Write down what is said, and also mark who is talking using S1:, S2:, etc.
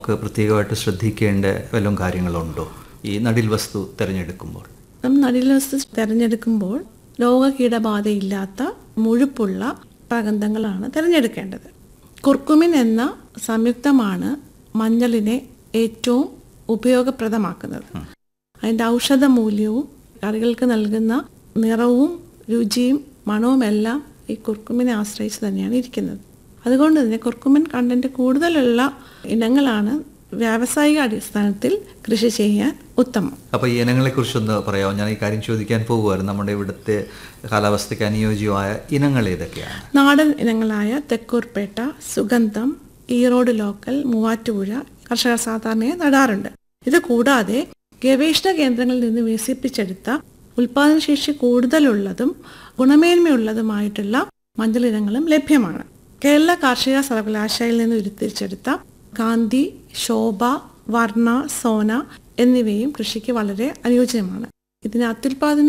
S1: ഒക്കെ പ്രത്യേകമായിട്ട് ശ്രദ്ധിക്കേണ്ട വല്ലതും കാര്യങ്ങളുണ്ടോ ഈ നടിൽ വസ്തു തിരഞ്ഞെടുക്കുമ്പോൾ
S2: നമ്മൾ നടിലസ് തിരഞ്ഞെടുക്കുമ്പോൾ രോഗകീടബാധയില്ലാത്ത മുഴുപ്പുള്ള പ്രഗന്ധങ്ങളാണ് തിരഞ്ഞെടുക്കേണ്ടത് കുർക്കുമിൻ എന്ന സംയുക്തമാണ് മഞ്ഞളിനെ ഏറ്റവും ഉപയോഗപ്രദമാക്കുന്നത് അതിൻ്റെ ഔഷധ മൂല്യവും കറികൾക്ക് നൽകുന്ന നിറവും രുചിയും മണവും എല്ലാം ഈ കുർക്കുമിനെ ആശ്രയിച്ച് തന്നെയാണ് ഇരിക്കുന്നത് അതുകൊണ്ട് തന്നെ കുർക്കുമിൻ കണ്ടന്റ് കൂടുതലുള്ള ഇനങ്ങളാണ് വ്യാവസായിക അടിസ്ഥാനത്തിൽ കൃഷി ചെയ്യാൻ ഉത്തമം
S1: അപ്പോൾ ഈ ഇനങ്ങളെക്കുറിച്ചൊന്ന് പറയാമോ ഞാൻ ഈ കാര്യം ചോദിക്കാൻ പോകുമായിരുന്നു നമ്മുടെ ഇവിടുത്തെ കാലാവസ്ഥയ്ക്ക് അനുയോജ്യമായ ഇനങ്ങൾ ഏതൊക്കെയാണ്
S2: നാടൻ ഇനങ്ങളായ തെക്കൂർപേട്ട സുഗന്ധം ഈറോഡ് ലോക്കൽ മൂവാറ്റുപുഴ കർഷകർ സാധാരണയായി നടാറുണ്ട് ഇത് കൂടാതെ ഗവേഷണ കേന്ദ്രങ്ങളിൽ നിന്ന് വികസിപ്പിച്ചെടുത്ത ഉൽപാദനശേഷി കൂടുതലുള്ളതും ഗുണമേന്മയുള്ളതുമായിട്ടുള്ള മഞ്ഞൾ ഇനങ്ങളും ലഭ്യമാണ് കേരള കാർഷിക സർവകലാശാലയിൽ നിന്ന് ഉരുത്തിരിച്ചെടുത്ത കാന്തി ശോഭ വർണ്ണ സോന എന്നിവയും കൃഷിക്ക് വളരെ അനുയോജ്യമാണ് ഇതിന് അത്യുൽപാദന